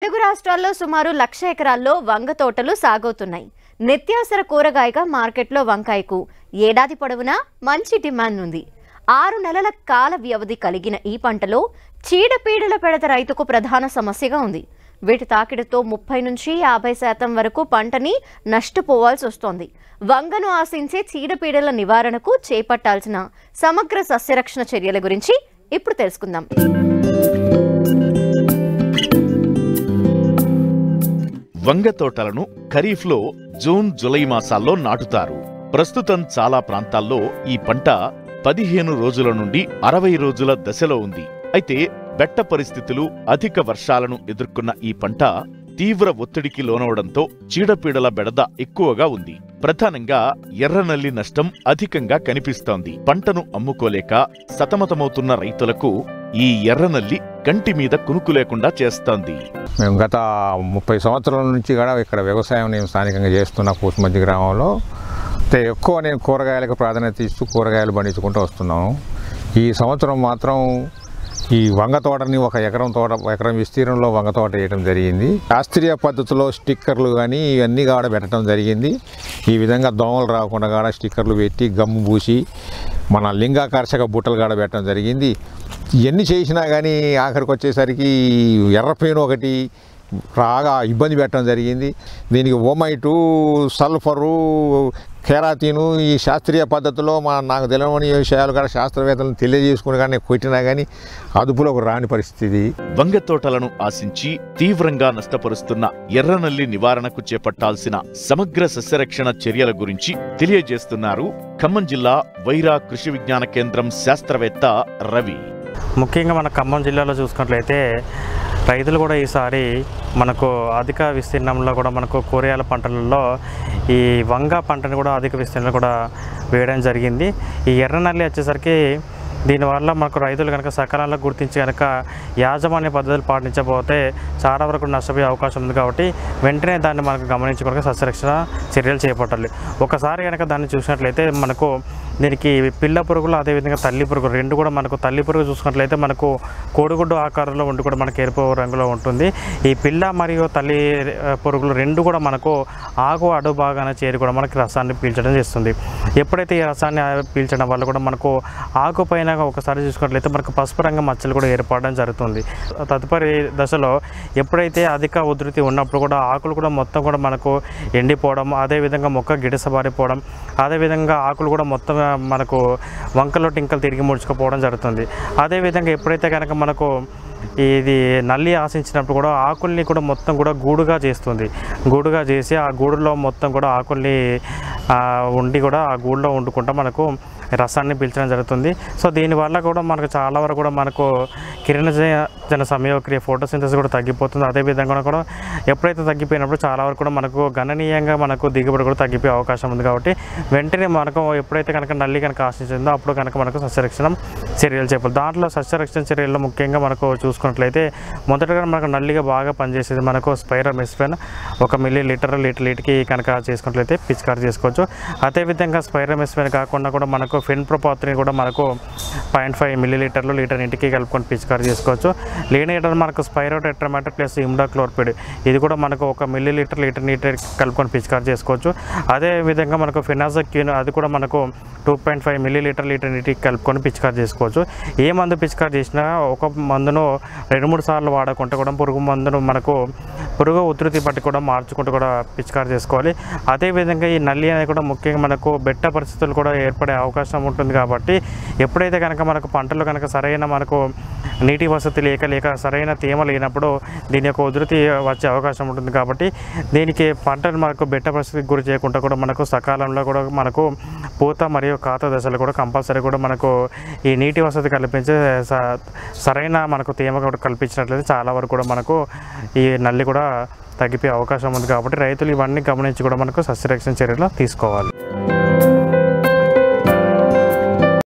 తెలుగు రాష్ట్రాల్లో సుమారు లక్ష ఎకరాల్లో వంగ తోటలు సాగవుతున్నాయి నిత్యావసర కూరగాయగా మార్కెట్లో వంకాయకు ఏడాది పొడవునా మంచి డిమాండ్ ఉంది ఆరు నెలల కాల వ్యవధి కలిగిన ఈ పంటలో చీడపీడల పెడత రైతుకు ప్రధాన సమస్యగా ఉంది వీటి తాకిడితో ముప్పై నుంచి యాభై శాతం వరకు పంటని నష్టపోవాల్సి వస్తోంది వంగను ఆశించే చీడపీడల నివారణకు చేపట్టాల్సిన సమగ్ర సస్యరక్షణ చర్యల గురించి ఇప్పుడు తెలుసుకుందాం వంగ తోటలను ఖరీఫ్లో జూన్ జులై మాసాల్లో నాటుతారు ప్రస్తుతం చాలా ప్రాంతాల్లో ఈ పంట పదిహేను రోజుల నుండి అరవై రోజుల దశలో ఉంది అయితే బెట్ట పరిస్థితులు అధిక వర్షాలను ఎదుర్కొన్న ఈ పంట తీవ్ర ఒత్తిడికి లోనవడంతో చీడపీడల బెడద ఎక్కువగా ఉంది ప్రధానంగా ఎర్రనల్లి నష్టం అధికంగా కనిపిస్తోంది పంటను అమ్ముకోలేక సతమతమవుతున్న రైతులకు ఈ ఎర్రనల్లి కంటి మీద కునుకు లేకుండా చేస్తోంది మేము గత ముప్పై సంవత్సరాల నుంచి కూడా ఇక్కడ వ్యవసాయం నేను స్థానికంగా చేస్తున్న కూసుమజ్జి గ్రామంలో అయితే ఎక్కువ నేను కూరగాయలకు ప్రాధాన్యత ఇస్తూ కూరగాయలు పండించుకుంటూ వస్తున్నాము ఈ సంవత్సరం మాత్రం ఈ వంగ తోటని ఒక ఎకరం తోట ఎకరం విస్తీర్ణంలో వంగ తోట వేయడం జరిగింది శాస్త్రీయ పద్ధతిలో స్టిక్కర్లు కానీ ఇవన్నీ కూడా పెట్టడం జరిగింది ఈ విధంగా దోమలు రాకుండా కూడా స్టిక్కర్లు పెట్టి గమ్ము పూసి మన లింగాకర్షక బుట్టలు కూడా పెట్టడం జరిగింది ఇవన్నీ చేసినా కానీ ఆఖరికి వచ్చేసరికి ఎర్రపేను ఒకటి బాగా ఇబ్బంది పెట్టడం జరిగింది దీనికి ఓమైటు సల్ఫరు కెరాతీను ఈ శాస్త్రీయ పద్ధతిలో మా నాకు తెలియని విషయాలు కూడా శాస్త్రవేత్తలను తెలియజేసుకుని కానీ కొట్టినా కానీ అదుపులోకి రాని పరిస్థితి వంగ తోటలను ఆశించి తీవ్రంగా నష్టపరుస్తున్న ఎర్రనల్లి నివారణకు చేపట్టాల్సిన సమగ్ర సస్యరక్షణ చర్యల గురించి తెలియజేస్తున్నారు ఖమ్మం జిల్లా వైరా కృషి విజ్ఞాన కేంద్రం శాస్త్రవేత్త రవి ముఖ్యంగా మన ఖమ్మం జిల్లాలో చూసుకున్నట్లయితే రైతులు కూడా ఈసారి మనకు అధిక విస్తీర్ణంలో కూడా మనకు కూరగాయల పంటలలో ఈ వంగ పంటను కూడా అధిక విస్తీర్ణంలో కూడా వేయడం జరిగింది ఈ ఎర్రనల్లి వచ్చేసరికి దీనివల్ల మనకు రైతులు కనుక సకాలంలో గుర్తించి కనుక యాజమాన్య పద్ధతులు పాటించకపోతే చాలా వరకు నష్టపోయే అవకాశం ఉంది కాబట్టి వెంటనే దాన్ని మనకు గమనించి కనుక సస్యరక్షణ చర్యలు చేపట్టాలి ఒకసారి కనుక దాన్ని చూసినట్లయితే మనకు దీనికి పిల్ల పురుగులు అదేవిధంగా తల్లి పురుగు రెండు కూడా మనకు తల్లి పురుగు చూసుకున్నట్లయితే మనకు కోడిగుడ్డు ఆకారంలో ఉండి కూడా మనకు ఎరుపు రంగులో ఉంటుంది ఈ పిల్ల మరియు తల్లి ఆ, పురుగులు రెండు కూడా మనకు ఆకు అడుగు భాగాన చేరి కూడా మనకి రసాన్ని పీల్చడం చేస్తుంది ఎప్పుడైతే ఈ రసాన్ని ఆ, పీల్చడం వల్ల కూడా మనకు ఆకు పైన ఒకసారి చూసుకున్నట్లయితే మనకు పసుపు రంగు మచ్చలు కూడా ఏర్పడడం జరుగుతుంది తదుపరి దశలో ఎప్పుడైతే అధిక ఉధృతి ఉన్నప్పుడు కూడా ఆకులు కూడా మొత్తం కూడా మనకు ఎండిపోవడం అదేవిధంగా మొక్క గిడసబారిపోవడం అదేవిధంగా ఆకులు కూడా మొత్తం మనకు వంకలు టింకలు తిరిగి ముడుచుకుపోవడం జరుగుతుంది అదేవిధంగా ఎప్పుడైతే కనుక మనకు ఇది నల్లి ఆశించినప్పుడు కూడా ఆకుల్ని కూడా మొత్తం కూడా గూడుగా చేస్తుంది గూడుగా చేసి ఆ గూడులో మొత్తం కూడా ఆకుల్ని ఆ, ఉండి కూడా ఆ గూడులో వండుకుంటా మనకు రసాన్ని పీల్చడం జరుగుతుంది సో దీనివల్ల కూడా మనకు చాలా వరకు కూడా మనకు కిరణజన సమయోక్రియ ఫోటోసింథసిస్ కూడా తగ్గిపోతుంది అదేవిధంగా కూడా ఎప్పుడైతే తగ్గిపోయినప్పుడు చాలా వరకు కూడా మనకు గణనీయంగా మనకు దిగుబడి కూడా తగ్గిపోయే అవకాశం ఉంది కాబట్టి వెంటనే మనకు ఎప్పుడైతే కనుక నల్లి కనుక ఆశించిందో అప్పుడు కనుక మనకు సస్యరక్షణ చర్యలు చెప్పాలి దాంట్లో సస్యరక్షణ చర్యల్లో ముఖ్యంగా మనకు చూసుకున్నట్లయితే మొదటగా మనకు నల్లిగా బాగా పనిచేసేది మనకు స్పైరర్ మిస్పెన్ ఒక మిల్లీ లీటర్ లీటర్ లీటర్కి కనుక చేసుకున్నట్లయితే పిచికారి చేసుకోవచ్చు అదేవిధంగా స్పైరర్ మిస్పెన్ కాకుండా కూడా మనకు ఫెన్ ప్రొపాత్రిని కూడా మనకు పాయింట్ ఫైవ్ మిల్లీ లీటర్లు లీటర్ ఇంటికి కలుపుకొని పిచికారి చేసుకోవచ్చు లేని లీటర్ మనకు స్పైరో టెట్రమాటర్ ప్లస్ ఇమ్డాక్లోర్పిడ్ ఇది కూడా మనకు ఒక మిల్లీ లీటర్ లీటర్ లీటర్ కలుపుకొని పిచికారి చేసుకోవచ్చు అదే విధంగా మనకు ఫినాజక్యూన్ అది కూడా మనకు two point five millilitre litre నీటికి కలుపుకొని పిచికారి చేసుకోవచ్చు ఏ మందు పిచికారి చేసినా ఒక మందును రెండు మూడు సార్లు వాడకుంటే కూడా పురుగు మందును మనకు పురుగు ఉధృతి బట్టి కూడా మార్చుకుంటూ కూడా పిచికారి చేసుకోవాలి అదేవిధంగా ఈ నల్లి అనేది కూడా ముఖ్యంగా మనకు బెట్ట పరిస్థితులు కూడా ఏర్పడే అవకాశం ఉంటుంది కాబట్టి ఎప్పుడైతే కనుక మనకు పంటలు కనుక సరైన మనకు నీటి వసతి లేక లేక సరైన తేమ లేనప్పుడు దీని యొక్క ఉధృతి వచ్చే అవకాశం ఉంటుంది కాబట్టి దీనికి పంటను మనకు బెట్ట పరిస్థితికి గురి చేయకుండా కూడా మనకు సకాలంలో కూడా మనకు పూత మరియు కాత దశలు కూడా కంపల్సరీ కూడా మనకు ఈ నీటి వసతి కల్పించే స- సరైన మనకు తేమ కూడా కల్పించినట్లయితే చాలా వరకు కూడా మనకు ఈ నల్లి కూడా తగ్గిపోయే అవకాశం ఉంది కాబట్టి రైతులు ఇవన్నీ గమనించి కూడా మనకు సస్యరక్షణ చర్యలు తీసుకోవాలి